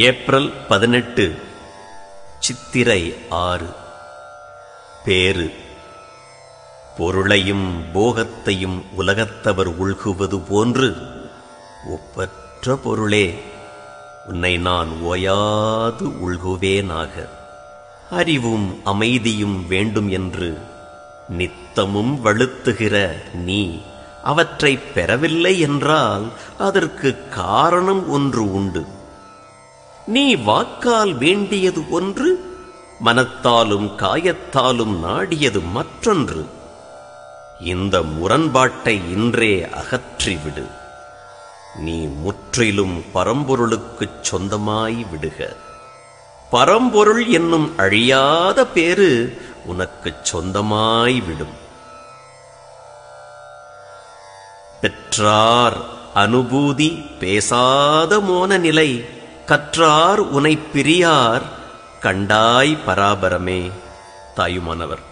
April பதினெட்டு சித்திரை ஆறு பேரு பொருளையும் போகத்தையும் உலகத்தவர் உள்குவது போன்று ஒப்பற்ற பொருளே உன்னை நான் ஓயாது உள்குவேனாக அறிவும் அமைதியும் வேண்டும் என்று நித்தமும் வழுத்துகிற நீ அவற்றை பெறவில்லை என்றால் அதற்கு காரணம் ஒன்று உண்டு நீ வாக்கால் வேண்டியது ஒன்று மனத்தாலும் காயத்தாலும் நாடியது மற்றொன்று இந்த முரண்பாட்டை இன்றே அகற்றிவிடு நீ முற்றிலும் பரம்பொருளுக்குச் சொந்தமாய் விடுக பரம்பொருள் என்னும் அழியாத பேரு உனக்குச் சொந்தமாய் விடும் பெற்றார் அனுபூதி பேசாத மோன நிலை கற்றார் உனை பிரியார் கண்டாய் பராபரமே தாயுமானவர்